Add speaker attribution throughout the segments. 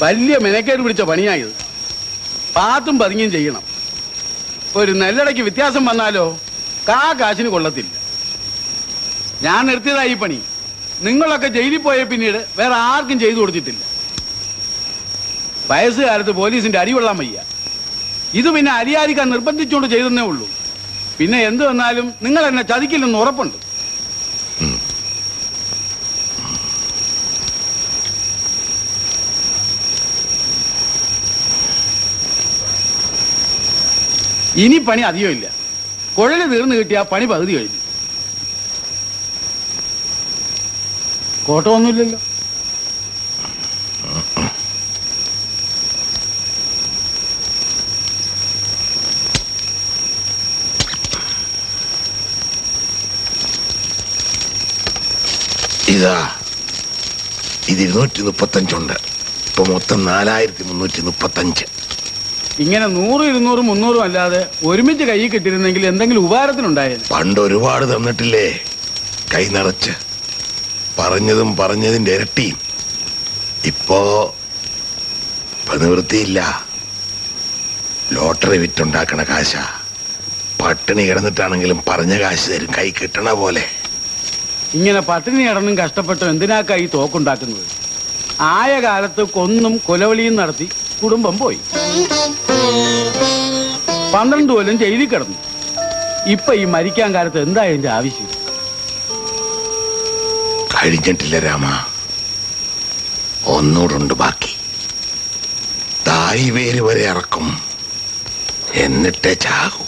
Speaker 1: വലിയ മെനക്കേട് പിടിച്ച പണിയായത് പാത്തും പതുങ്ങിയും ചെയ്യണം ഒരു നെല്ലടയ്ക്ക് വ്യത്യാസം വന്നാലോ കാ കാശിന് കൊള്ളത്തില്ല ഞാൻ നിർത്തിയതാ ഈ പണി നിങ്ങളൊക്കെ ജയിലിൽ പോയ പിന്നീട് വേറെ ആർക്കും ചെയ്തു കൊടുത്തിട്ടില്ല വയസ്സുകാലത്ത് പോലീസിന്റെ അടി കൊള്ളാൻ വയ്യ ഇത് പിന്നെ അരിയാരിക്കാൻ നിർബന്ധിച്ചുകൊണ്ട് ചെയ്തെന്നേ ഉള്ളൂ പിന്നെ എന്ത് വന്നാലും നിങ്ങൾ എന്നെ ചതിക്കില്ലെന്ന് ഉറപ്പുണ്ട് ഇനി പണി അധികമില്ല കുഴല് തീർന്നു കിട്ടിയ പണി പകുതി കഴിഞ്ഞു കോട്ടമൊന്നുമില്ലല്ലോ
Speaker 2: ഇതാ ഇത് ഇരുന്നൂറ്റി മുപ്പത്തഞ്ചുണ്ട് ഇപ്പൊ മൊത്തം നാലായിരത്തി മുന്നൂറ്റി മുപ്പത്തഞ്ച്
Speaker 1: ഇങ്ങനെ നൂറും ഇരുന്നൂറും മുന്നൂറും അല്ലാതെ ഒരുമിച്ച് കൈ കിട്ടിയിരുന്നെങ്കിൽ എന്തെങ്കിലും ഉപകാരത്തിനുണ്ടായേനെ
Speaker 2: പണ്ട് ഒരുപാട് തന്നിട്ടില്ലേ കൈ നിറച്ച് പറഞ്ഞതും പറഞ്ഞതിന്റെ ഇരട്ടിയും ഇപ്പോ ഇപ്പൊ നിവൃത്തിയില്ല ലോട്ടറി വിറ്റുണ്ടാക്കണ കാശ പട്ടിണി കിടന്നിട്ടാണെങ്കിലും പറഞ്ഞ കാശ് തരും കൈ കിട്ടണ പോലെ
Speaker 1: ഇങ്ങനെ പട്ടിണി കിടന്നും കഷ്ടപ്പെട്ടും എന്തിനാക്കാ ഈ തോക്കുണ്ടാക്കുന്നത് ആയ കാലത്ത് കൊന്നും കൊലവിളിയും നടത്തി കുടുംബം പോയി പന്ത്രണ്ട് കൊല്ലം ജയിലിൽ കിടന്നു ഇപ്പൊ ഈ മരിക്കാൻ കാലത്ത് എന്താ ഇതിന്റെ ആവശ്യം
Speaker 2: കഴിഞ്ഞിട്ടില്ല രാമ ഒന്നൂടുണ്ട് ബാക്കി തായ് വേര് വരെ ഇറക്കും എന്നിട്ടേ ചാകൂ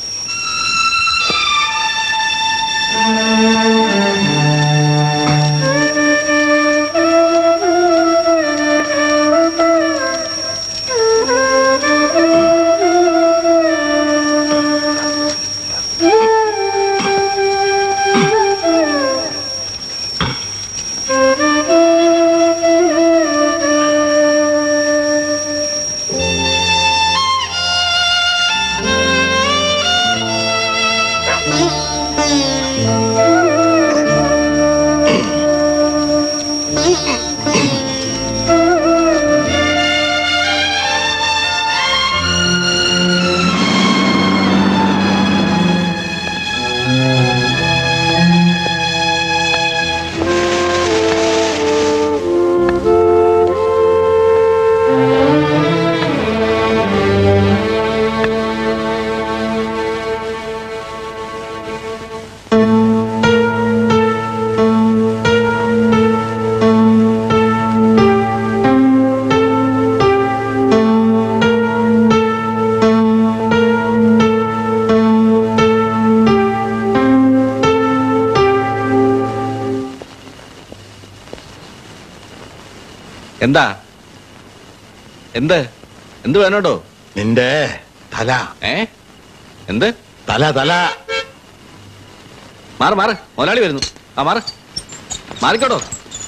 Speaker 3: എന്താ എന്ത് എന്ത് വേണോട്ടോ
Speaker 2: നിന്റെ തല
Speaker 3: ഏ എന്ത്
Speaker 2: തല തല
Speaker 3: മാറ് മാറ് മുതലാളി വരുന്നു ആ മാറ് മാറിക്കോട്ടോ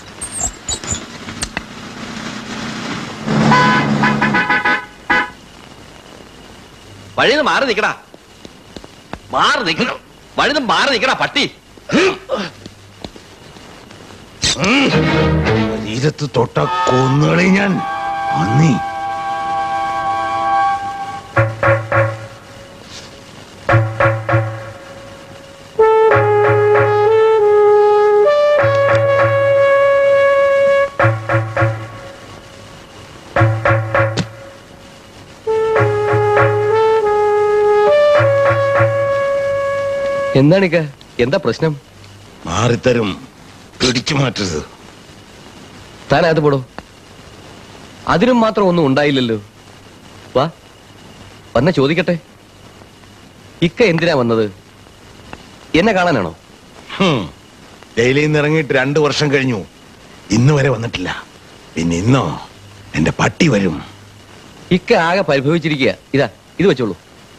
Speaker 3: വഴിന്ന് മാറി നിക്കടാ മാറി നിക്കണം വഴിന്ന് മാറി നിക്കടാ പട്ടി
Speaker 2: ശരീരത്ത് തൊട്ട കൊന്നുകളി ഞാൻ അന്നീ
Speaker 4: എന്താണിക്ക എന്താ പ്രശ്നം
Speaker 2: മാറിത്തരും പിടിച്ചു മാറ്റരുത്
Speaker 4: താൻ അത് പോടോ അതിനും മാത്രം ഒന്നും ഉണ്ടായില്ലല്ലോ വാ വന്ന ചോദിക്കട്ടെ ഇക്ക എന്തിനാ വന്നത് എന്നെ കാണാനാണോ
Speaker 2: ഹും. ജയിലിൽ നിന്ന് ഇറങ്ങിയിട്ട് രണ്ടു വർഷം കഴിഞ്ഞു ഇന്ന് വരെ വന്നിട്ടില്ല പിന്നെ ഇന്നോ എന്റെ പട്ടി വരും
Speaker 4: ഇക്ക ആകെ പരിഭവിച്ചിരിക്കുക ഇതാ ഇത് വെച്ചോളൂ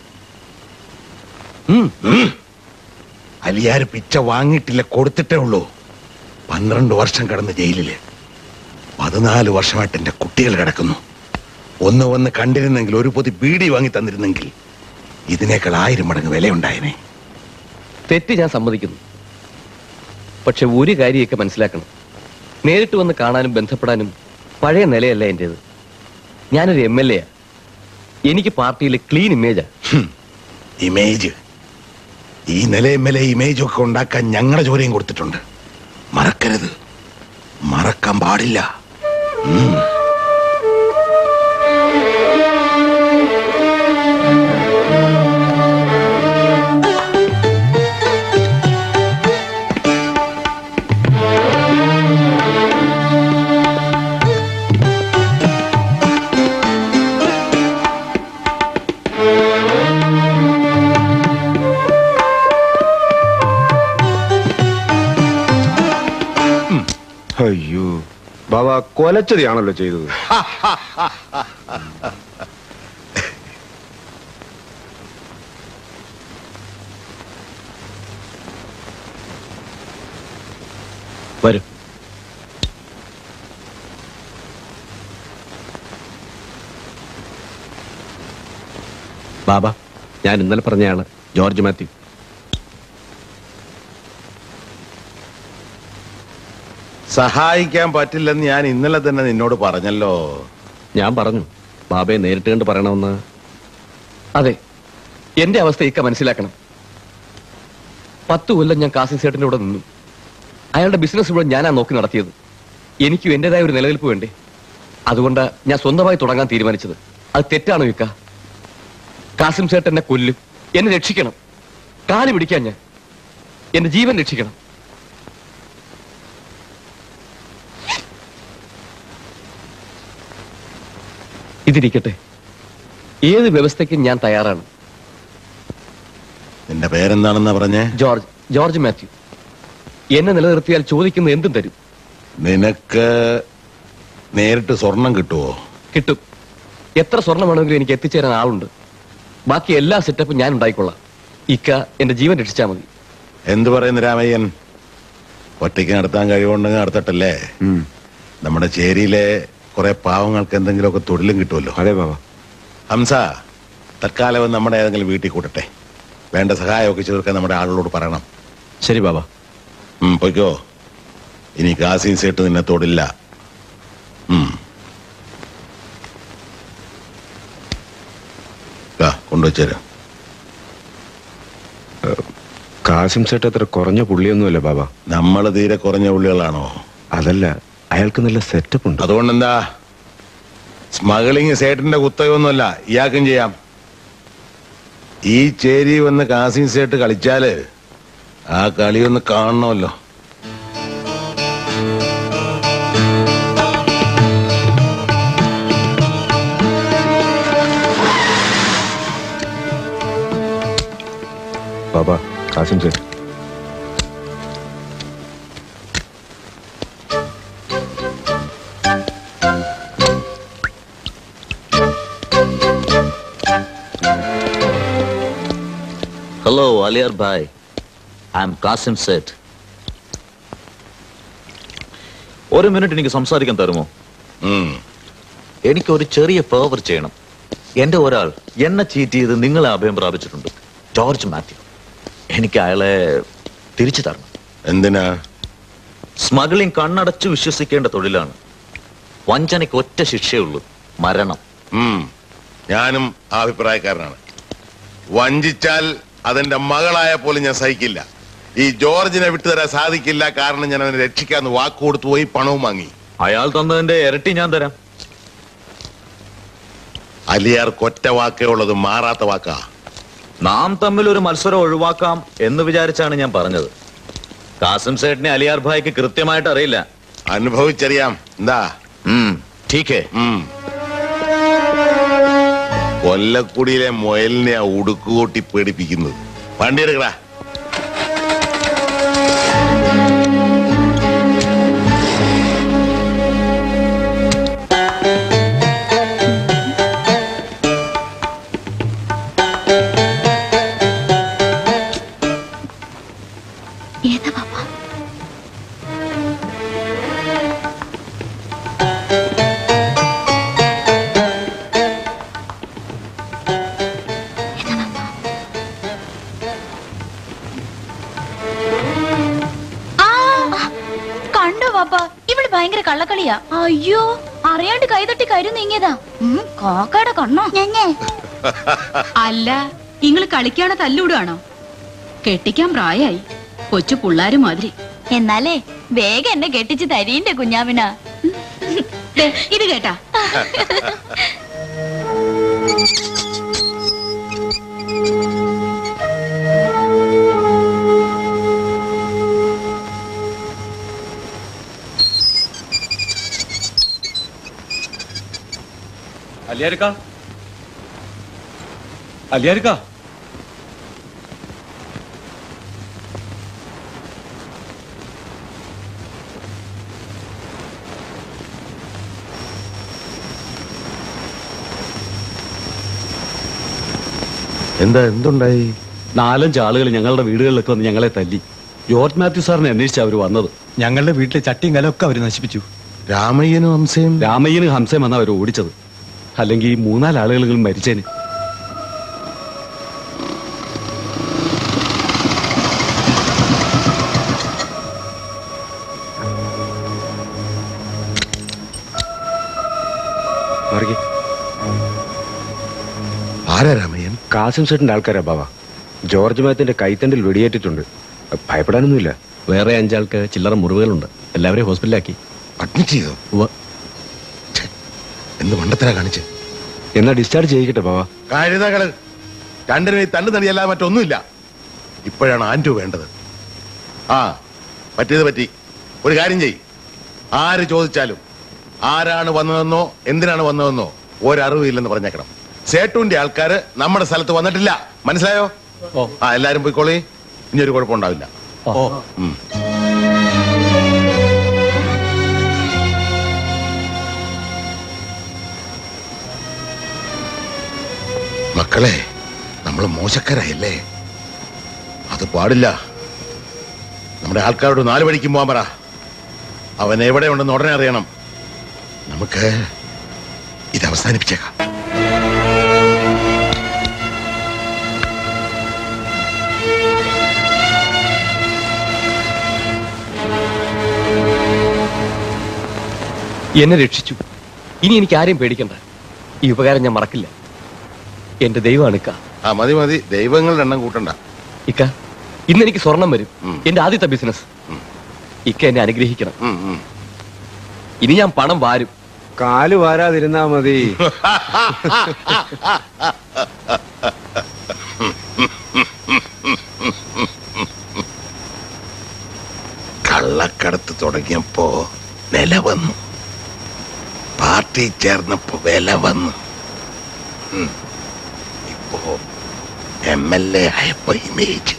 Speaker 4: ഉം
Speaker 2: ഉം. അലിയാര് പിച്ച വാങ്ങിയിട്ടില്ല കൊടുത്തിട്ടേ ഉള്ളൂ പന്ത്രണ്ട് വർഷം കിടന്ന് ജയിലില് പതിനാല് വർഷമായിട്ട് എന്റെ കുട്ടികൾ കിടക്കുന്നു ഒന്ന് വന്ന് കണ്ടിരുന്നെങ്കിൽ ഒരു പൊതി ബീഡി വാങ്ങി തന്നിരുന്നെങ്കിൽ ഇതിനേക്കാൾ ആയിരം മടങ്ങ് വിലയുണ്ടായനെ
Speaker 4: തെറ്റ് ഞാൻ സമ്മതിക്കുന്നു പക്ഷെ ഒരു കാര്യമൊക്കെ മനസ്സിലാക്കണം നേരിട്ട് വന്ന് കാണാനും ബന്ധപ്പെടാനും പഴയ നിലയല്ല എന്റേത് ഞാനൊരു എം എൽ എ എനിക്ക് പാർട്ടിയിൽ ക്ലീൻ ഇമേജാ
Speaker 2: ഇമേജ് ഈ നിലയും വില ഇമേജ് ഒക്കെ ഉണ്ടാക്കാൻ ഞങ്ങളുടെ ജോലിയും കൊടുത്തിട്ടുണ്ട് മറക്കരുത് മറക്കാൻ പാടില്ല ഉം.
Speaker 5: അയ്യോ ബാബ കൊലച്ചതിയാണല്ലോ ചെയ്തത്
Speaker 4: വരും
Speaker 6: ബാബ ഞാൻ ഇന്നലെ പറഞ്ഞയാള് ജോർജ് മാത്യു
Speaker 2: സഹായിക്കാൻ പറ്റില്ലെന്ന് ഞാൻ ഇന്നലെ തന്നെ നിന്നോട് പറഞ്ഞല്ലോ
Speaker 6: ഞാൻ പറഞ്ഞു ബാബയെ നേരിട്ട് കണ്ട് പറയണമെന്ന്
Speaker 4: അതെ എന്റെ അവസ്ഥ ഇക്ക മനസ്സിലാക്കണം പത്ത് കൊല്ലം ഞാൻ കാസിം സേട്ടന്റെ കൂടെ നിന്നു അയാളുടെ ബിസിനസ് മുഴുവൻ ഞാനാ നോക്കി നടത്തിയത് എനിക്കും എന്റേതായ ഒരു നിലനിൽപ്പ് വേണ്ടേ അതുകൊണ്ട് ഞാൻ സ്വന്തമായി തുടങ്ങാൻ തീരുമാനിച്ചത് അത് തെറ്റാണോ ഇക്ക കാസിം സേട്ടൻ എന്നെ കൊല്ലും എന്നെ രക്ഷിക്കണം കാല് പിടിക്കാൻ ഞാൻ എന്റെ ജീവൻ രക്ഷിക്കണം ഇതിരിക്കട്ടെ ഏത് വ്യവസ്ഥയ്ക്കും ഞാൻ തയ്യാറാണ്
Speaker 2: നിന്റെ പേരെന്താണെന്നാ പറഞ്ഞേ
Speaker 4: ജോർജ് ജോർജ് മാത്യു എന്നെ നിലനിർത്തിയാൽ ചോദിക്കുന്ന എന്തും തരും
Speaker 2: നിനക്ക് നേരിട്ട് സ്വർണം കിട്ടുവോ
Speaker 4: കിട്ടും എത്ര സ്വർണം വേണമെങ്കിലും എനിക്ക് എത്തിച്ചേരാൻ ആളുണ്ട് ബാക്കി എല്ലാ സെറ്റപ്പും ഞാൻ ഉണ്ടായിക്കൊള്ളാം ഇക്ക എന്റെ ജീവൻ രക്ഷിച്ചാൽ മതി
Speaker 2: എന്തു പറയുന്നു രാമയ്യൻ ഒറ്റയ്ക്ക് നടത്താൻ കഴിവുണ്ടെങ്കിൽ നടത്തട്ടല്ലേ
Speaker 5: ഉം.
Speaker 2: നമ്മുടെ ചേരിയിലെ കുറെ പാവങ്ങൾക്ക് എന്തെങ്കിലുമൊക്കെ തൊഴിലും കിട്ടുമല്ലോ
Speaker 5: അതെ ബാബ
Speaker 2: ഹംസ തൽക്കാലം നമ്മുടെ ഏതെങ്കിലും വീട്ടിൽ കൂട്ടട്ടെ വേണ്ട സഹായമൊക്കെ ചേർക്കാൻ നമ്മുടെ ആളുകളോട് പറയണം
Speaker 6: ശരി ബാബ
Speaker 2: ഉം, പൊയ്ക്കോ ഇനി കാസിൻ സേട്ട് നിന്നെ തൊടില്ല ഉം. ദാ, കൊണ്ടുവച്ചേരാം
Speaker 5: കാസിം സെട്ട് അത്ര കുറഞ്ഞ പുള്ളിയൊന്നുമല്ല ബാബ
Speaker 2: നമ്മൾ തീരെ കുറഞ്ഞ ഉള്ളികളാണോ
Speaker 5: അതല്ല അയാൾക്ക് നല്ല സെറ്റപ്പ് ഉണ്ട്
Speaker 2: അതുകൊണ്ടെന്താ സ്മഗ്ലിങ് സേട്ടിന്റെ കുത്തകയൊന്നുമല്ല ഇയാൾക്കും ചെയ്യാം ഈ ചേരി വന്ന് കാസിൻ സേട്ട് കളിച്ചാല് ആ കളിയൊന്ന് കാണണമല്ലോ
Speaker 5: Baba Kasim Sait
Speaker 3: hello Aliyar bhai I'm Kasim Sait ഒരു മിനിറ്റ് എനിക്ക് സംസാരിക്കാൻ തരുമോ
Speaker 2: ഉം.
Speaker 3: എനിക്ക് ഒരു ചെറിയ ഫേവർ ചെയ്യണം എന്റെ ഒരാൾ എന്നെ ചീറ്റ് ചെയ്ത് നിങ്ങളെ അഭയം പ്രാപിച്ചിട്ടുണ്ട് ജോർജ് മാത്യു എനിക്ക് അയാളെ തിരിച്ചു തരണം
Speaker 2: എന്തിനാ
Speaker 3: സ്മഗ്ലിംഗ് കണ്ണടച്ച് വിശ്വസിക്കേണ്ട തൊഴിലാണ് വഞ്ചനയ്ക്ക് ഒറ്റ ശിക്ഷയുള്ളൂ മരണം
Speaker 2: ഉം. ഞാനും ആ അഭിപ്രായക്കാരനാണ് വഞ്ചിച്ചാൽ അതെന്റെ മകളായ പോലും ഞാൻ സഹിക്കില്ല ഈ ജോർജിനെ വിട്ടുതരാൻ സാധിക്കില്ല കാരണം ഞാൻ അവനെ രക്ഷിക്കാന്ന് വാക്ക് കൊടുത്തു പോയി പണവും വാങ്ങി
Speaker 3: അയാൾ തന്നതിന്റെ ഇരട്ടി ഞാൻ തരാം
Speaker 2: അലിയാർ കൊറ്റ വാക്കേ ഉള്ളത് മാറാത്ത വാക്കാ
Speaker 3: നാം തമ്മിൽ ഒരു മത്സരം ഒഴിവാക്കാം എന്ന് വിചാരിച്ചാണ് ഞാൻ പറഞ്ഞത് കാസിം സേട്ടിനെ അലിയാർ ഭായിക്ക് കൃത്യമായിട്ട് അറിയില്ല
Speaker 2: അനുഭവിച്ചറിയാം എന്താ
Speaker 3: ഉം, ടീക്കേ
Speaker 2: ഉം. കൊല്ലക്കുടിയിലെ മുയലിനെ ആ ഉടുക്കുകൂട്ടി പേടിപ്പിക്കുന്നത് വണ്ടി എടുക്കടാ
Speaker 7: ഏതാ പാപ്പ ഏതാ പാപ്പ കണ്ടോ പാപ്പ ഇവള് ഭയങ്കര കള്ളക്കളിയാ അയ്യോ അറിയാണ്ട് കൈതട്ടി കരു നീങ്ങിയതാ ഉം, കാക്കയുടെ കണ്ണോ ഞഞ്ഞേ
Speaker 8: അല്ല ഇങ്ങള് കളിക്കാണോ തല്ലൂടാണോ കെട്ടിക്കാൻ പ്രായായി കൊച്ചു പിള്ളാര് മാതിരി
Speaker 7: എന്നാലേ വേഗം എന്നെ കെട്ടിച്ച് തരീന്റെ കുഞ്ഞാമിന
Speaker 8: ദേ, ഇത് കേട്ടാ
Speaker 6: അലിയാരിക്ക അലിയാരിക്ക
Speaker 5: എന്താ എന്തുണ്ടായി
Speaker 6: നാലഞ്ച് ആളുകൾ ഞങ്ങളുടെ വീടുകളിലൊക്കെ വന്ന് ഞങ്ങളെ തല്ലി ജോർജ് മാത്യു സാറിനെ അന്വേഷിച്ച് അവർ വന്നത്
Speaker 9: ഞങ്ങളുടെ വീട്ടിലെ ചട്ടിയും കലമൊക്കെ അവർ നശിപ്പിച്ചു
Speaker 2: രാമയ്യനും ഹംസയും
Speaker 6: രാമയ്യനും ഹംസയും വന്ന അവർ ഓടിച്ചത് അല്ലെങ്കിൽ ഈ മൂന്നാല് ആളുകളെങ്കിലും മരിച്ചേന്
Speaker 5: മാറിക്കേ
Speaker 2: ആരാ രാമയ്യൻ
Speaker 5: കാസിം സെറ്റിന്റെ ആൾക്കാരാ ബാബ ജോർജ് മാത്തിന്റെ കൈത്തണ്ടിൽ വെടിയേറ്റിട്ടുണ്ട് ഭയപ്പെടാനൊന്നുമില്ല
Speaker 6: വേറെ അഞ്ചാൾക്ക് ചില്ലറ മുറിവുകളുണ്ട് എല്ലാവരെയും ഹോസ്പിറ്റലിലാക്കി
Speaker 2: അഡ്മിറ്റ് ചെയ്തോ ഛെ, എന്ത് മണ്ടത്തരാ കാണിച്ച്
Speaker 5: എന്നാ ഡിസ്ചാർജ് ചെയ്യിക്കട്ടെ ബാബ
Speaker 2: കഴുതകള് രണ്ടിനും ഈ തണ്ടു നടിയല്ലാതെ മറ്റൊന്നുമില്ല ഇപ്പോഴാണ് ആൻറ്റു വേണ്ടത് ആ പറ്റിയത് പറ്റി ഒരു കാര്യം ചെയ് ആര് ചോദിച്ചാലും ആരാണ് വന്നതെന്നോ എന്തിനാണ് വന്നതെന്നോ ഒരറിവില്ലെന്ന് പറഞ്ഞേക്കണം സേട്ടുവിന്റെ ആൾക്കാര് നമ്മുടെ സ്ഥലത്ത് വന്നിട്ടില്ല മനസ്സിലായോ ആ എല്ലാരും പോയിക്കോളി ഇനി ഒരു കുഴപ്പമുണ്ടാവില്ല ഉം. മക്കളെ നമ്മൾ മോശക്കാരായല്ലേ അത് പാടില്ല നമ്മുടെ ആൾക്കാരോട് നാല് വഴിക്കും പോകാൻ പറ അവൻ എവിടെ ഉണ്ടെന്ന് ഉടനെ അറിയണം നമുക്ക് ഇത് അവസാനിപ്പിച്ചേക്കാം
Speaker 4: എന്നെ രക്ഷിച്ചു ഇനി എനിക്ക് ആരെയും പേടിക്കണ്ട ഈ ഉപകാരം ഞാൻ മറക്കില്ല എന്റെ ദൈവമാണ് ഇക്ക
Speaker 2: ആ മതി മതി ദൈവങ്ങളുടെ എണ്ണം കൂട്ടണ്ട
Speaker 4: ഇക്ക ഇന്ന് എനിക്ക് സ്വർണം വരും
Speaker 2: ഉം.
Speaker 4: എന്റെ ആദ്യത്തെ ബിസിനസ്
Speaker 2: ഉം.
Speaker 4: ഇക്ക എന്നെ അനുഗ്രഹിക്കണം
Speaker 2: ഉം, ഉം.
Speaker 4: ഇനി ഞാൻ പണം വാരും
Speaker 5: കാല് വാരാതിരുന്നാ മതി
Speaker 2: കള്ളക്കടത്ത് തുടങ്ങിയപ്പോ നില വന്നു പാർട്ടി ചേർന്നപ്പോ വില വന്നു ഉം. ഇപ്പോ എം എൽ എ ആയപ്പോ ഇമേജ്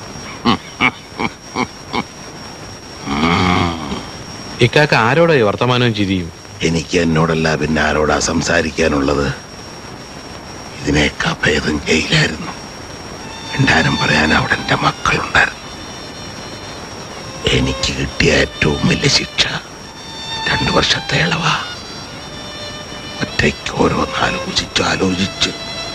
Speaker 10: ഇക്കാക്ക ആരോടാ ഈ വർത്തമാനവും ചിരിയും
Speaker 2: എനിക്ക് എന്നോടല്ല പിന്നെ ആരോടാ സംസാരിക്കാനുള്ളത് ഇതിനേക്കാ ഭേദം ജയിലായിരുന്നു എന്തായാലും പറയാൻ അവിടെ എന്റെ മക്കളുണ്ടായിരുന്നു എനിക്ക് കിട്ടിയ ഏറ്റവും വലിയ ശിക്ഷ രണ്ടു വർഷത്തെ ഇളവാ ഒറ്റയ്ക്ക് ഓരോന്ന് ആലോചിച്ച് ആലോചിച്ച്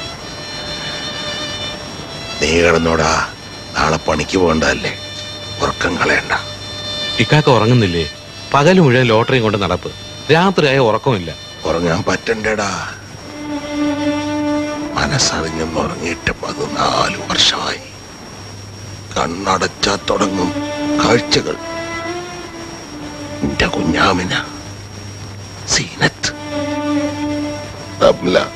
Speaker 2: നീ കിടന്നോടാ നാളെ പണിക്ക് പോകണ്ടല്ലേ ഉറക്കം കളയണ്ട
Speaker 10: ഇക്കാക്ക ഉറങ്ങുന്നില്ലേ പകൽ മുഴുവൻ ലോട്ടറിയും കൊണ്ട് നടപ്പ് രാത്രിയായ ഉറക്കമില്ല
Speaker 2: ഉറങ്ങാൻ പറ്റണ്ടേടാ മനസ്സറിഞ്ഞൊന്ന് ഉറങ്ങിയിട്ട് പതിനാല് വർഷമായി കണ്ണടച്ചാ തുടങ്ങും കാഴ്ചകൾ എന്റെ കുഞ്ഞാമിന സീനത്ത് റംല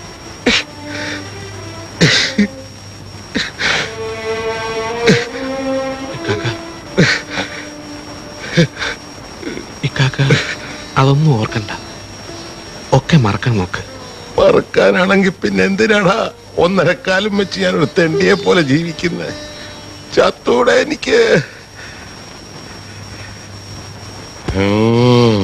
Speaker 10: ഇക്കാക്ക അതൊന്നും ഓർക്കണ്ട ഒക്കെ മറക്കാൻ നോക്ക്
Speaker 2: മറക്കാനാണെങ്കിൽ പിന്നെ എന്തിനാടാ ഒന്നരക്കാലം വെച്ച് ഞാൻ ഒരു തെണ്ടിയെ പോലെ ജീവിക്കുന്നത് ചത്തൂടെ എനിക്ക് ഉം.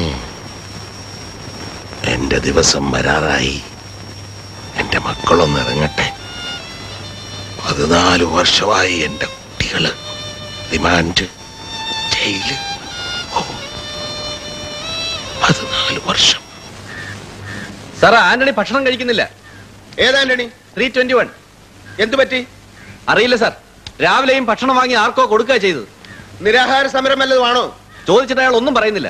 Speaker 2: എന്റെ ദിവസം വരാറായി എന്റെ മക്കളൊന്ന് ഇറങ്ങട്ടെ പതിനാല് വർഷമായി എന്റെ കുട്ടികള് റിമാൻഡ് ജയില് ഓ പതിനാല് വർഷം
Speaker 4: സാർ ആന്റണി ഭക്ഷണം കഴിക്കുന്നില്ല
Speaker 1: ഏതാ ആന്റണി
Speaker 4: ത്രീ ട്വന്റി വൺ
Speaker 1: എന്തു പറ്റി
Speaker 4: അറിയില്ല സാർ രാവിലെയും ഭക്ഷണം വാങ്ങി ആർക്കോ കൊടുക്കുക ചെയ്തത്
Speaker 1: നിരാഹാര സമരം വല്ലതുമാണോ
Speaker 4: ചോദിച്ചിട്ട് അയാൾ ഒന്നും പറയുന്നില്ല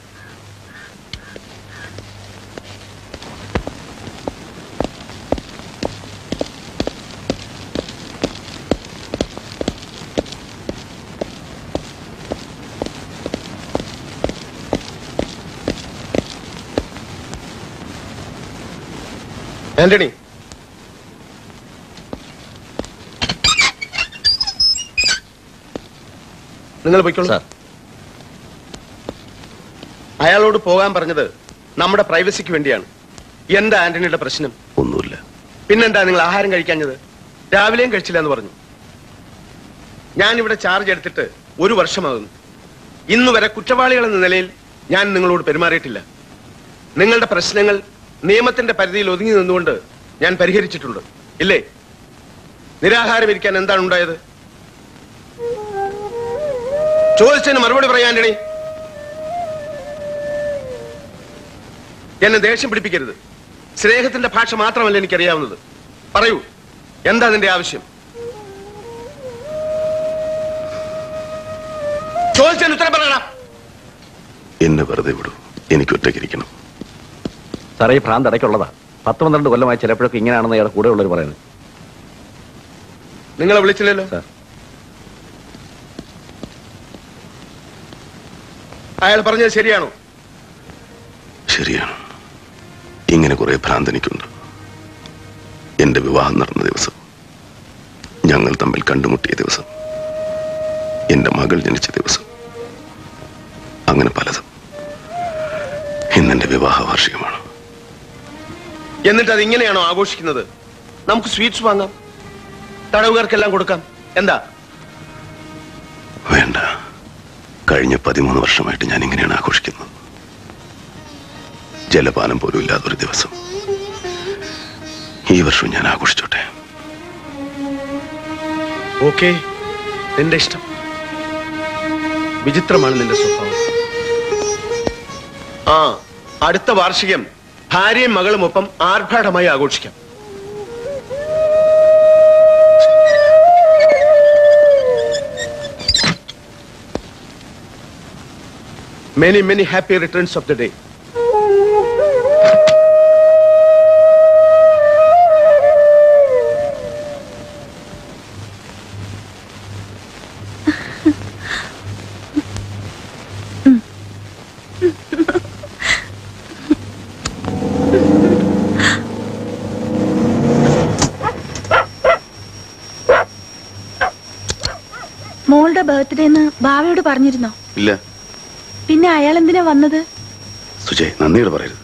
Speaker 11: ആന്റണി നിങ്ങൾ പൊയ്ക്കോളൂ
Speaker 4: സാർ
Speaker 11: അയാളോട് പോകാൻ പറഞ്ഞത് നമ്മുടെ പ്രൈവസിക്ക് വേണ്ടിയാണ് എന്താ ആന്റണിയുടെ പ്രശ്നം
Speaker 12: ഒന്നുമില്ല
Speaker 11: പിന്നെന്താ നിങ്ങൾ ആഹാരം കഴിക്കാഞ്ഞത് രാവിലെയും കഴിച്ചില്ല എന്ന് പറഞ്ഞു ഞാൻ ഇവിടെ ചാർജ് എടുത്തിട്ട് ഒരു വർഷമാകുന്നു ഇന്ന് വരെ കുറ്റവാളികൾ എന്ന നിലയിൽ ഞാൻ നിങ്ങളോട് പെരുമാറിയിട്ടില്ല നിങ്ങളുടെ പ്രശ്നങ്ങൾ നിയമത്തിന്റെ പരിധിയിൽ ഒതുങ്ങി നിന്നുകൊണ്ട് ഞാൻ പരിഹരിച്ചിട്ടുണ്ട് ഇല്ലേ നിരാഹാരം ഇരിക്കാൻ എന്താണ് ഉണ്ടായത് ചോദിച്ചതിന് മറുപടി പറയാൻ ആന്റണി എന്നെ ദേഷ്യം പിടിപ്പിക്കരുത് സ്നേഹത്തിന്റെ ഭാഷ മാത്രമല്ല എനിക്കറിയാവുന്നത് പറയൂ എന്താ നിന്റെ ആവശ്യം ചോദിച്ചതിന് ഉത്തരം പറയണം
Speaker 12: എന്നെ വെറുതെ വിടൂ എനിക്ക് ഒറ്റയ്ക്കിരിക്കണം
Speaker 4: സാറേ ഈ ഭ്രാന്ത് ഇടയ്ക്കുള്ളതാ പത്ത് പന്ത്രണ്ട് കൊല്ലമായി ചിലപ്പോഴൊക്കെ ഇങ്ങനെയാണെന്ന് അയാൾ കൂടെ ഉള്ളവർ പറയുന്നത്
Speaker 11: നിങ്ങളെ വിളിച്ചില്ലല്ലോ അയാൾ പറഞ്ഞത് ശരിയാണോ
Speaker 12: ശരിയാണ് ഇങ്ങനെ കുറെ ഭ്രാന്ത് എനിക്കുണ്ട് എന്റെ വിവാഹം നടന്ന ദിവസം ഞങ്ങൾ തമ്മിൽ കണ്ടുമുട്ടിയ ദിവസം എന്റെ മകൾ ജനിച്ച ദിവസം അങ്ങനെ പലതും ഇന്നെന്റെ വിവാഹ വാർഷികമാണ്
Speaker 11: എന്നിട്ട് അത് ഇങ്ങനെയാണോ ആഘോഷിക്കുന്നത് നമുക്ക് സ്വീറ്റ്സ് വാങ്ങാം തടവുകാർക്കെല്ലാം കൊടുക്കാം എന്താ
Speaker 12: വേണ്ട കഴിഞ്ഞ പതിമൂന്ന് വർഷമായിട്ട് ഞാൻ ഇങ്ങനെയാണ് ആഘോഷിക്കുന്നത് ജലപാനം പോലും ഇല്ലാത്തൊരു ദിവസം ഈ വർഷം ഞാൻ ആഘോഷിച്ചോട്ടെ
Speaker 11: ഓക്കെ നിന്റെ ഇഷ്ടം വിചിത്രമാണ് നിന്റെ സ്വഭാവം ആ അടുത്ത വാർഷികം ഭാര്യയും മകളും ഒപ്പം ആർഭാടമായി ആഘോഷിക്കാം many many happy returns of the day
Speaker 7: മോളുടെ ബർത്ത്ഡേന്ന് ഭാവയോട് പറഞ്ഞിരുന്നോ
Speaker 12: ഇല്ല
Speaker 7: പിന്നെ അയാൾ എന്തിനാ വന്നത്
Speaker 12: സുജയ് നന്ദിയോട് പറയരുത്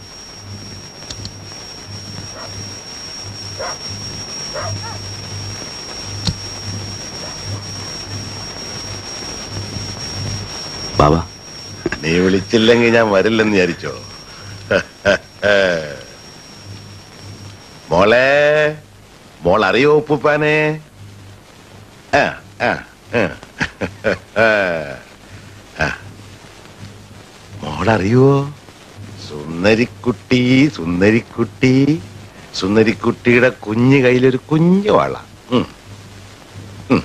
Speaker 12: ബാബാ
Speaker 2: നീ വിളിച്ചില്ലെങ്കിൽ ഞാൻ വരില്ലെന്ന് വിചാരിച്ചോ മോളെ മോൾ അറിയോ ഉപ്പുപ്പാനെ ആ, ആ, ആ. ആ. മോളറിയോ സുന്ദരിക്കുട്ടി സുന്ദരിക്കുട്ടി സുന്ദരിക്കുട്ടിയുടെ കുഞ്ഞു കയ്യിലൊരു കുഞ്ഞു വള ഉം. ഉം.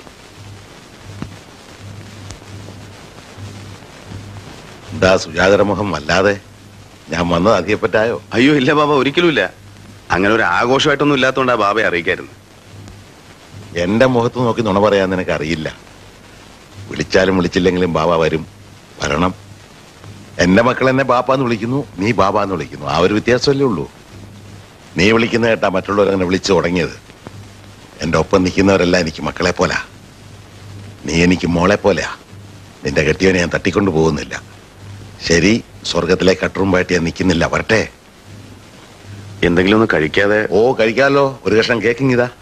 Speaker 2: എന്താ സുജാതര മുഖം വല്ലാതെ ഞാൻ വന്നത് അധികപ്പറ്റായോ
Speaker 12: അയ്യോ ഇല്ല ബാബ ഒരിക്കലും ഇല്ല അങ്ങനെ ഒരു ആഘോഷമായിട്ടൊന്നും ഇല്ലാത്തതുകൊണ്ട് ആ ബാബയെ അറിയിക്കായിരുന്നു
Speaker 2: എന്റെ മുഖത്ത് നോക്കി നുണ പറയാൻ നിനക്ക് അറിയില്ല വിളിച്ചാലും വിളിച്ചില്ലെങ്കിലും ബാബ വരും വരണം എന്റെ മക്കൾ എന്നെ ബാപ്പാന്ന് വിളിക്കുന്നു നീ ബാബാന്ന് വിളിക്കുന്നു ആ ഒരു വ്യത്യാസമല്ലേ ഉള്ളൂ നീ വിളിക്കുന്ന കേട്ടാ മറ്റുള്ളവരങ്ങനെ വിളിച്ചു തുടങ്ങിയത് എന്റെ ഒപ്പം നിൽക്കുന്നവരെല്ലാം എനിക്ക് മക്കളെ പോലാ നീ എനിക്ക് മോളെ പോലെയാ നിന്റെ കെട്ടിയവനെ ഞാൻ തട്ടിക്കൊണ്ടു പോകുന്നില്ല ശരി സ്വർഗത്തിലെ കട്ടുറുമ്പായിട്ട് ഞാൻ നിൽക്കുന്നില്ല വരട്ടെ
Speaker 12: എന്തെങ്കിലും ഒന്ന് കഴിക്കാതെ
Speaker 2: ഓ കഴിക്കാമല്ലോ ഒരു കഷ്ണം കേക്കിങ് ഇതാ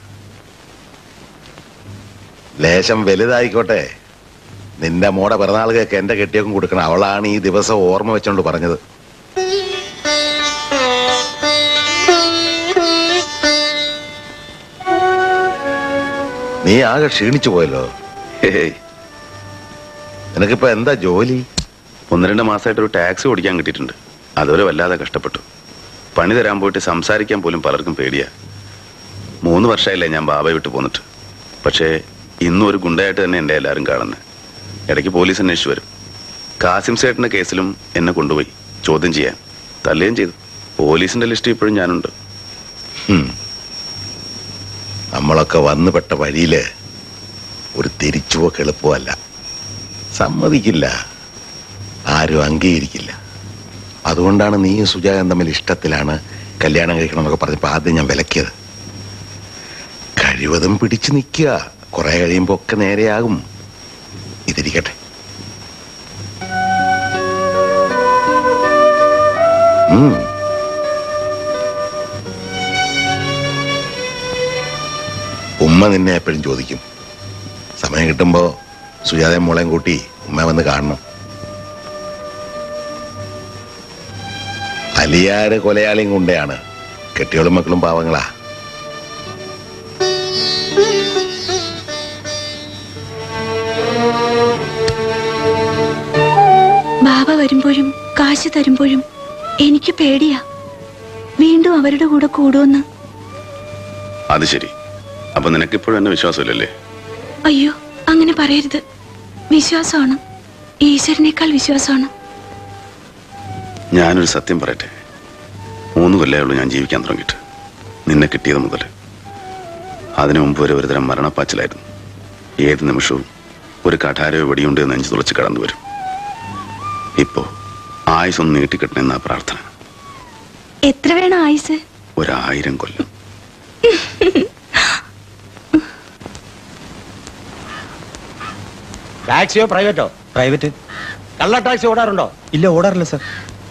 Speaker 2: ലേശം വലുതായിക്കോട്ടെ നിന്റെ മോടെ പിറന്നാൾ കേക്ക് എന്റെ കെട്ടിയൊക്കെ കൊടുക്കണം അവളാണ് ഈ ദിവസം ഓർമ്മ വെച്ചോണ്ട് പറഞ്ഞത് നീ ആകെ ക്ഷീണിച്ചു പോയല്ലോ
Speaker 12: ഹേയ്,
Speaker 2: നിനക്കിപ്പോ എന്താ ജോലി
Speaker 12: ഒന്ന് രണ്ട് മാസമായിട്ട് ഒരു ടാക്സി ഓടിക്കാൻ കിട്ടിയിട്ടുണ്ട് അതുവരെ വല്ലാതെ കഷ്ടപ്പെട്ടു പണി തരാൻ പോയിട്ട് സംസാരിക്കാൻ പോലും പലർക്കും പേടിയാ മൂന്ന് വർഷമായില്ലേ ഞാൻ ബാബയെ വിട്ടു പോന്നിട്ട് പക്ഷേ ഇന്നും ഒരു ഗുണ്ടയായിട്ട് തന്നെ എൻ്റെ എല്ലാവരും കാണുന്നത് ഇടയ്ക്ക് പോലീസ് അന്വേഷിച്ചു വരും കാസിം സേട്ടന്റെ കേസിലും എന്നെ കൊണ്ടുപോയി ചോദ്യം ചെയ്യാൻ തല്ലുകയും ചെയ്തു പോലീസിന്റെ ലിസ്റ്റ് ഇപ്പോഴും ഞാനുണ്ട്
Speaker 2: ഹും. നമ്മളൊക്കെ വന്നുപെട്ട വഴിയില് ഒരു തിരിച്ചുപോക്ക് എളുപ്പമല്ല സമ്മതിക്കില്ല ആരും അംഗീകരിക്കില്ല അതുകൊണ്ടാണ് നീയും സുജാതൻ തമ്മിൽ ഇഷ്ടത്തിലാണ് കല്യാണം കഴിക്കണം എന്നൊക്കെ പറഞ്ഞപ്പോൾ ആദ്യം ഞാൻ വിലക്കിയത് കഴിവതും പിടിച്ചു നിൽക്കുക കുറെ കഴിയുമ്പോ ഒക്കെ നേരെയാകും ഇതിരിക്കട്ടെ ഉം. ഉമ്മ നിന്നെ എപ്പോഴും ചോദിക്കും സമയം കിട്ടുമ്പോ സുജാതയും മോളെയും കൂട്ടി ഉമ്മ വന്ന് കാണണം അലിയാര് കൊലയാളിയും കൊണ്ടയാണ് കെട്ടിയോളും മക്കളും പാവങ്ങളാ
Speaker 13: ബാബ വരുമ്പോഴും കാശ് തരുമ്പോഴും എനിക്ക് പേടിയാ വീണ്ടും അവരുടെ കൂടെ കൂടുമെന്ന്
Speaker 12: അത് ശരി അപ്പൊ നിനക്കിപ്പോഴും എന്നെ വിശ്വാസമില്ലല്ലേ
Speaker 13: അയ്യോ അങ്ങനെ പറയരുത് വിശ്വാസമാണ് ഈശ്വരനേക്കാൾ വിശ്വാസമാണ്
Speaker 12: ഞാനൊരു സത്യം പറയട്ടെ മൂന്ന് കൊല്ലേ ഉള്ളൂ ഞാൻ ജീവിക്കാൻ തുടങ്ങിയിട്ട് നിന്നെ കിട്ടിയത് മുതൽ അതിനു മുമ്പ് വരെ ഒരുതരം മരണപ്പാച്ചിലായിരുന്നു ഏത് നിമിഷവും ഒരു കഠാരയോ വെടിയുണ്ട് എന്ന് നെഞ്ചു തുളച്ച് കടന്നു വരും ഇപ്പോ ആയുസൊന്ന് നീട്ടിക്കിട്ടണമെന്നാ പ്രാർത്ഥന
Speaker 13: എത്ര വേണം ആയുസ്
Speaker 12: ഒരായിരം കൊല്ലം
Speaker 14: ടാക്സിയോ പ്രൈവറ്റോ
Speaker 9: പ്രൈവറ്റ്
Speaker 14: കള്ള ടാക്സി ഓടാറുണ്ടോ
Speaker 9: ഇല്ല ഓടാറില്ല സർ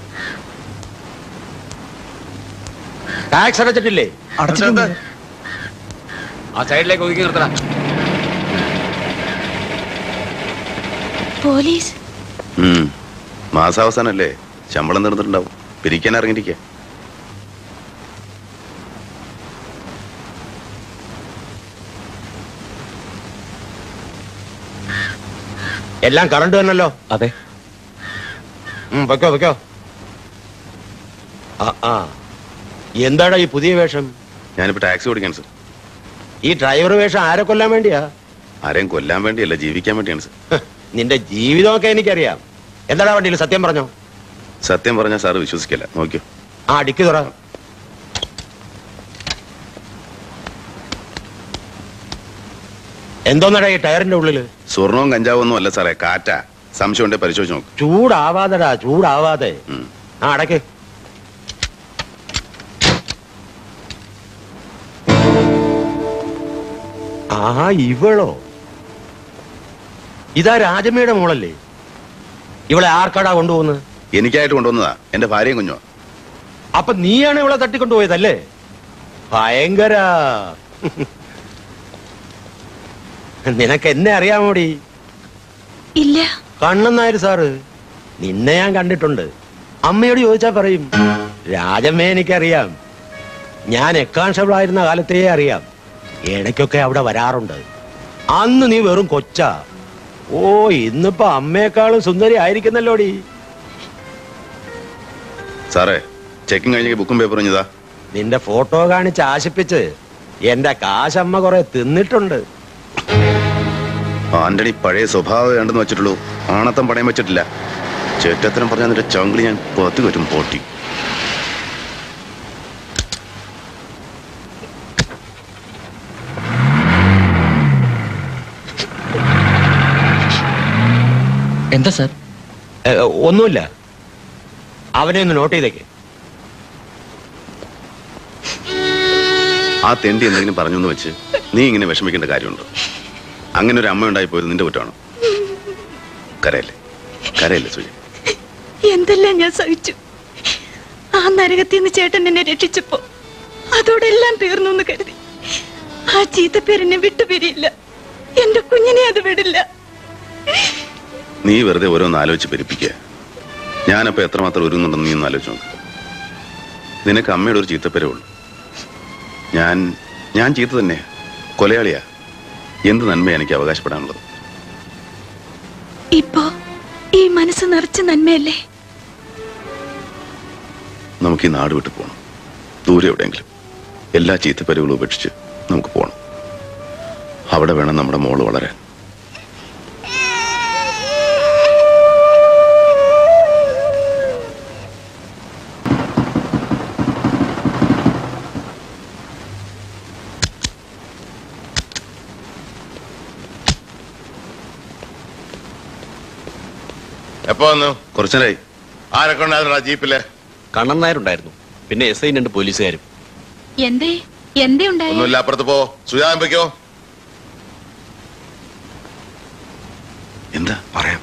Speaker 14: ടാക്സ് അടച്ചിട്ടില്ലേ
Speaker 9: അടച്ചിട്ടുണ്ട്
Speaker 14: ആ സൈഡിലേക്ക് ഒതുക്കി നിർത്തണം
Speaker 13: പോലീസ്
Speaker 12: ഉം. മാസാവസാനല്ലേ ശമ്പളം തീർന്നിട്ടുണ്ടാവും പിരിക്കാൻ ഇറങ്ങിയിരിക്കുക
Speaker 14: എല്ലാം കറണ്ട് തന്നല്ലോ
Speaker 4: അതെ
Speaker 14: ഉം, വെക്കോ വെക്കോ ആ ആ എന്താടാ ഈ പുതിയ വേഷം
Speaker 12: ഞാനിപ്പോ ടാക്സി ഓടിക്കാൻ സർ
Speaker 14: ഈ ഡ്രൈവർ വേഷം ആരെ കൊല്ലാൻ വേണ്ടിയാ
Speaker 12: ആരെയും കൊല്ലാൻ വേണ്ടിയല്ല ജീവിക്കാൻ വേണ്ടിയാണ് സർ
Speaker 14: ഹ്, നിന്റെ ജീവിതമൊക്കെ എനിക്കറിയാം എന്താടാ വണ്ടിയിൽ സത്യം പറഞ്ഞോ
Speaker 12: സത്യം പറഞ്ഞാൽ സാറ് വിശ്വസിക്കില്ല നോക്കിയോ
Speaker 14: ആ ഡിക്കി തുറ എന്തോന്നടാ ഈ ടയറിന്റെ ഉള്ളില്
Speaker 12: സ്വർണവും കഞ്ചാവും ഒന്നും അല്ല സാറേ കാറ്റാ സംശയം ഉണ്ടെ പരിശോധിച്ച് നോക്ക്
Speaker 14: ചൂടാവാതെടാ ചൂടാവാതെ
Speaker 12: ഉം.
Speaker 14: ആ അടക്ക് ആ ഇവളോ ഇതാ രാജമ്മയുടെ മോളല്ലേ ഇവളെ ആർക്കാടാ കൊണ്ടുപോകുന്നത്
Speaker 12: എനിക്കായിട്ട് കൊണ്ടുവന്നതാ എന്റെ ഭാര്യയും കുഞ്ഞോ
Speaker 14: അപ്പൊ നീയാണ് ഇവളെ തട്ടിക്കൊണ്ടുപോയതല്ലേ ഭയങ്കര നിനക്ക് എന്നെ അറിയാമോടി
Speaker 13: ഇല്ല
Speaker 14: കണ്ണൻ നായർ സാറ് നിന്നെ ഞാൻ കണ്ടിട്ടുണ്ട് അമ്മയോട് ചോദിച്ചാ പറയും രാജമ്മയെ എനിക്കറിയാം ഞാൻ എക്കാൺസ്റ്റബിൾ ആയിരുന്ന കാലത്തേ അറിയാം ഇടയ്ക്കൊക്കെ അവിടെ വരാറുണ്ട് അന്ന് നീ വെറും കൊച്ചാ ഓ ഇന്നിപ്പോ അമ്മയെക്കാളും സുന്ദരി ആയിരിക്കുന്നല്ലോടി
Speaker 12: സാറേ ചെക്കിങ് കഴിഞ്ഞ ബുക്കും പേപ്പറും ഇതാ
Speaker 14: നിന്റെ ഫോട്ടോ കാണിച്ച് ആശിപ്പിച്ച് എന്റെ കാശമ്മ കുറെ തിന്നിട്ടുണ്ട്
Speaker 12: ആന്റണി പഴയ സ്വഭാവം വേണ്ടെന്ന് വെച്ചിട്ടുള്ളൂ ആണത്തം പണയം വെച്ചിട്ടില്ല ചേറ്റത്തരം പറഞ്ഞ നിന്റെ ചങ്കിളി ഞാൻ പുറത്തു വരും പോട്ടി
Speaker 4: എന്താ സാർ
Speaker 14: ഏ, ഒന്നുമില്ല അവനെ ഒന്ന് നോട്ട് ചെയ്തേക്ക്
Speaker 12: ആ തെണ്ടി എന്തെങ്കിലും പറഞ്ഞു എന്ന് വെച്ച് നീ ഇങ്ങനെ വിഷമിക്കേണ്ട കാര്യമുണ്ടോ അങ്ങനെ ഒരു അമ്മ ഉണ്ടായി പോയത് നിന്റെ കുറ്റമാണോ കരയല്ലേ കരയല്ലേ സുജി
Speaker 13: എന്തെല്ലാം ഞാൻ സഹിച്ചു ആ നരകത്തിൽ നിന്ന് ചേട്ടൻ എന്നെ രക്ഷിച്ചപ്പോ അതോടെ എല്ലാം തീർന്നു എന്ന് കരുതി ആ ചീത്തപ്പേരെന്നെ വിട്ടുപിരിയില്ല എന്റെ കുഞ്ഞിനെ അത് വിടില്ല
Speaker 12: നീ വെറുതെ ഓരോന്ന് ആലോചിച്ച് പെരുപ്പിക്കുക ഞാനപ്പോ എത്രമാത്രം ഒരുങ്ങുന്നുണ്ടെന്ന് നീ ഒന്ന് ആലോചിച്ച് നോക്ക് നിനക്ക് അമ്മയുടെ ഒരു ചീത്തപ്പേരേ ഉള്ളൂ ഞാൻ ഞാൻ ചീത്ത തന്നെ കൊലയാളിയാ എന്ത് നന്മ എനിക്ക് അവകാശപ്പെടാനുള്ളത്
Speaker 13: ഇപ്പോ ഈ മനസ്സ് നിറച്ച നന്മയല്ലേ
Speaker 12: നമുക്ക് ഈ നാട് വിട്ടു പോകണം ദൂരെ എവിടെയെങ്കിലും എല്ലാ ചീത്തപ്പേരുകളും ഉപേക്ഷിച്ച് നമുക്ക് പോകണം അവിടെ വേണം നമ്മുടെ മോള് വളരാൻ
Speaker 15: എപ്പോ വന്നു
Speaker 12: കുറച്ചേരായി
Speaker 15: ആരൊക്കെ ഉണ്ടായിരുന്നു ജീപ്പില്
Speaker 16: കണ്ണൻ നായരുണ്ടായിരുന്നു പിന്നെ എസ് ഐ രണ്ട് പോലീസുകാരും
Speaker 8: എന്തേ എന്തേ ഉണ്ടായി
Speaker 15: ഒന്നുമില്ല അപ്പുറത്ത് പോ സുജാതം വെക്കോ
Speaker 12: എന്താ
Speaker 15: പറയാം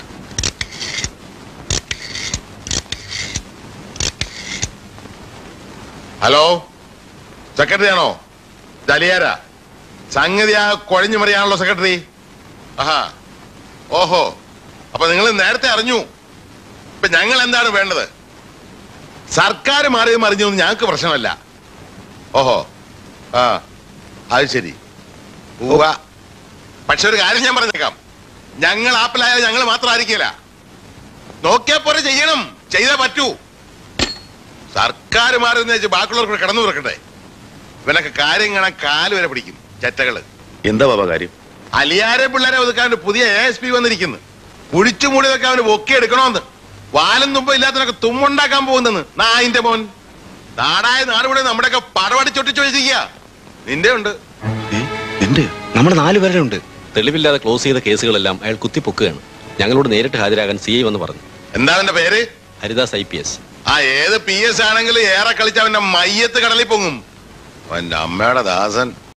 Speaker 15: ഹലോ സെക്രട്ടറി ആണോ ദലിയാര സംഗതി ആ കുഴഞ്ഞു മറിയാണല്ലോ സെക്രട്ടറി ആഹാ ഓഹോ അപ്പൊ നിങ്ങൾ നേരത്തെ അറിഞ്ഞു ഇപ്പൊ ഞങ്ങൾ എന്താണ് വേണ്ടത് സർക്കാർ മാറിയത് മറിഞ്ഞൊന്നും ഞങ്ങൾക്ക് പ്രശ്നമല്ല ഓഹോ ആ അത് ശരി ഉവ്വ പക്ഷെ ഒരു കാര്യം ഞാൻ പറഞ്ഞേക്കാം ഞങ്ങൾ ആപ്പിലായാലും ഞങ്ങൾ മാത്രമായിരിക്കില്ല നോക്കിയാ പോലെ ചെയ്യണം ചെയ്തേ പറ്റൂ സർക്കാർ മാറുന്ന വെച്ച് ബാക്കിയുള്ളവർ കൂടെ കിടന്നു തുറക്കട്ടെ ഇവനൊക്കെ കാര്യം കാണാൻ കാല് വരെ പിടിക്കും ചെറ്റകള്
Speaker 12: എന്താ ബാബ കാര്യം
Speaker 15: അലിയാരെ പിള്ളേരെ ഒതുക്കാൻ ഒരു പുതിയ എ എസ് പി വന്നിരിക്കുന്നു കുഴിച്ചു മൂടിയതൊക്കെ അവന് പൊക്കി എടുക്കണോന്ന് വാലും തുമ്പ ഇല്ലാത്തവനൊക്കെ തുമ്മുണ്ടാക്കാൻ പോകുന്നെന്ന് നായിന്റെ മോൻ നാടായ നാടുകൂടെ നമ്മുടെയൊക്കെ പടവടി ചൊട്ടിച്ചു വെച്ചിരിക്കുക നിന്റെ ഉണ്ട്
Speaker 12: എന്റെ
Speaker 16: നമ്മുടെ നാല് പേരുടെ ഉണ്ട് തെളിവില്ലാതെ ക്ലോസ് ചെയ്ത കേസുകളെല്ലാം അയാൾ കുത്തിപ്പൊക്കുകയാണ് ഞങ്ങളോട് നേരിട്ട് ഹാജരാകാൻ സി ഐ വന്ന് പറഞ്ഞു
Speaker 15: എന്താ അവന്റെ പേര്
Speaker 16: ഹരിദാസ് ഐ പി എസ്
Speaker 15: ആ ഏത് പി എസ് ആണെങ്കിലും ഏറെ കളിച്ച അവന്റെ മയ്യത്ത് കടലിൽ പൊങ്ങും അവന്റെ അമ്മയുടെ ദാസൻ